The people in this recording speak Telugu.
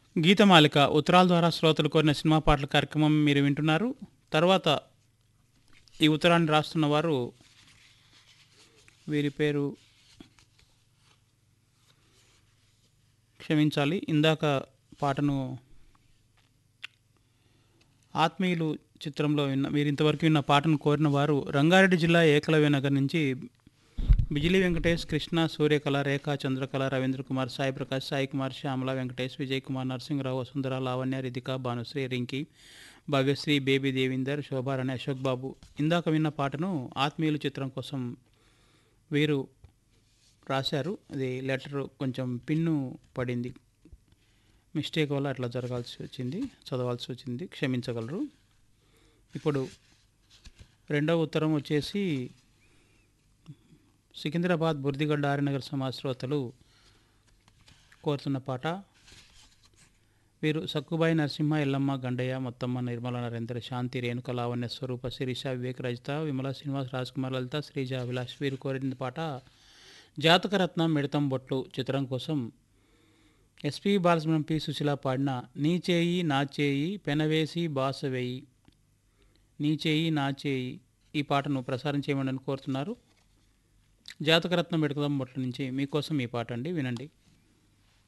గీతమాలిక ఉత్తరాల ద్వారా శ్రోతలు కోరిన సినిమా పాటల కార్యక్రమం మీరు వింటున్నారు తర్వాత ఈ ఉత్తరాన్ని రాస్తున్న వారు వీరి పేరు క్షమించాలి ఇందాక పాటను ఆత్మీయులు చిత్రంలో విన్న మీరు ఇంతవరకు విన్న పాటను కోరిన వారు రంగారెడ్డి జిల్లా ఏకలవ్య నగర్ నుంచి బిజిలీ వెంకటేష్ కృష్ణ సూర్యకళ రేఖ చంద్రకళ రవీంద్ర కుమార్ సాయి ప్రకాష్ సాయి కుమార్ శ్యామల వెంకటేష్ విజయ్ కుమార్ నరసింహరావు వసుంధర లావణ్య రితిక భానుశ్రీ రింకి భవ్యశ్రీ బేబీ దేవీందర్ శోభారాణి అశోక్ బాబు ఇందాక విన్న పాటను ఆత్మీయులు చిత్రం కోసం వీరు రాశారు అది లెటర్ కొంచెం పిన్ను పడింది మిస్టేక్ వల్ల అట్లా జరగాల్సి వచ్చింది చదవాల్సి వచ్చింది క్షమించగలరు ఇప్పుడు రెండవ ఉత్తరం వచ్చేసి సికింద్రాబాద్ బుర్దిగడ్డ ఆర్యనగర్ సమాజ్ శ్రోతలు కోరుతున్న పాట వీరు సక్కుబాయి నరసింహ ఎల్లమ్మ గండయ్య మొత్తమ్మ నిర్మల నరేంద్ర శాంతి రేణుక లావణ్య స్వరూప శిరీష వివేక్ రజిత విమల శ్రీనివాస్ రాజ్ కుమార్ లలిత శ్రీజ అభిలాష్ వీరు కోరిన పాట జాతకరత్నం మిడతం బొట్లు చిత్రం కోసం ఎస్పి బాలసుబ్రహ్మణ్యం పి సుశీల పాడిన నీ చేయి నా చేయి పెనవేసి బాస వేయి నీ చేయి నా చేయి ఈ పాటను ప్రసారం చేయమని కోరుతున్నారు జాతకరత్నం మిడతం బొట్ల నుంచి మీకోసం ఈ పాట అండి వినండి